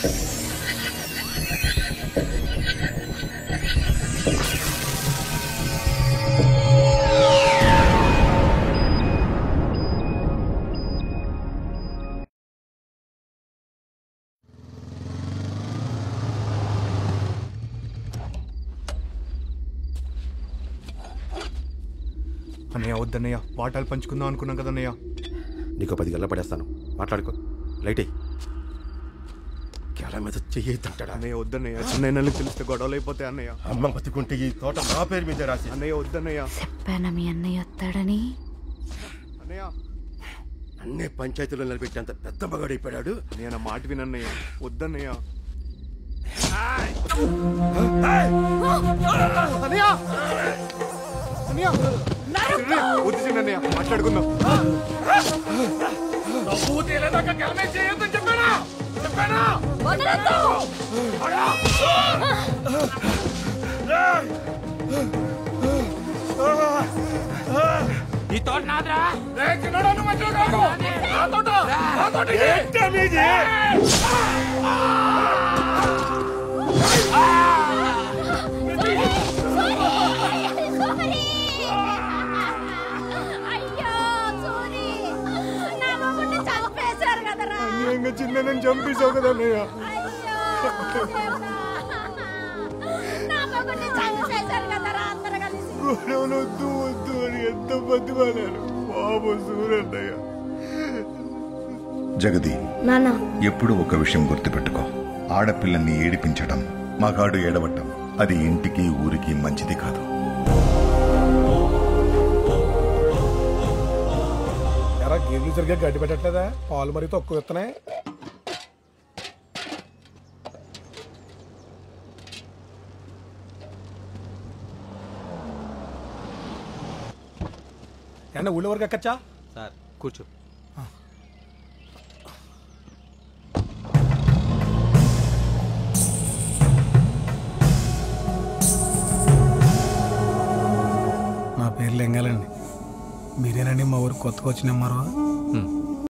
అన్నయ్య వద్దన్నయ్య వాటాలు పంచుకుందాం అనుకున్నాం కదా అన్నయ్య నీకు పది గల్ల పడేస్తాను మాట్లాడుకో లైట్ అయ్యి కేళ మీద చెయ్యి తింటాడా అన్నయ్య వద్దన్నయ్య చిన్న తెలిస్తే గొడవలు అయిపోతాయి అన్నయ్య అమ్మ బతికుంటే ఈ తోట నా పేరు మీద రాసి అన్నయ్య వద్దన్నయ్య చెప్పానా మీ అన్నయ్య వస్తాడని అన్నయ్య అన్నే పంచాయతీలో నిలబెట్టేంత పెద్ద మగాడైపోయాడు అన్నయ్య నా మాట వినన్నయ్య వద్దన్నయ్య అన్నయ్య అన్నయ్య చిన్న, వద్దు చిన్నయ్య మాట్లాడుకుందాం ఈ తోట నాదిరా అయ్యో సోరీ నా మొగుడిని చంపేశారు కదరా అన్యాయంగా చిన్న నేను చంపేశావు కదా అన్నయ్య అయ్యో దేవుడా. నా మొగుడిని చంపేశారు కదరా అందరు కలిసి గొడవలు వద్దు వద్దు అని ఎంత బతిమాలారు బాబు సూరన్నయ్య జగది నాన్న ఎప్పుడూ ఒక విషయం గుర్తుపెట్టుకో ఆడపిల్లల్ని ఏడిపించడం మగాడు ఏడవటం అది ఇంటికి ఊరికి మంచిది కాదు ఎరా గేదెలు సరిగ్గా గడ్డి పెట్టట్లేదా పాలు మరీ తక్కువ ఇస్తున్నాయి ఎండ ఊళ్ళో వరకు ఎక్కచ్చా సార్ కూర్చో నా పేరు లింగాలండి మీరేనండి మా ఊరికి కొత్తగా వచ్చిన మరో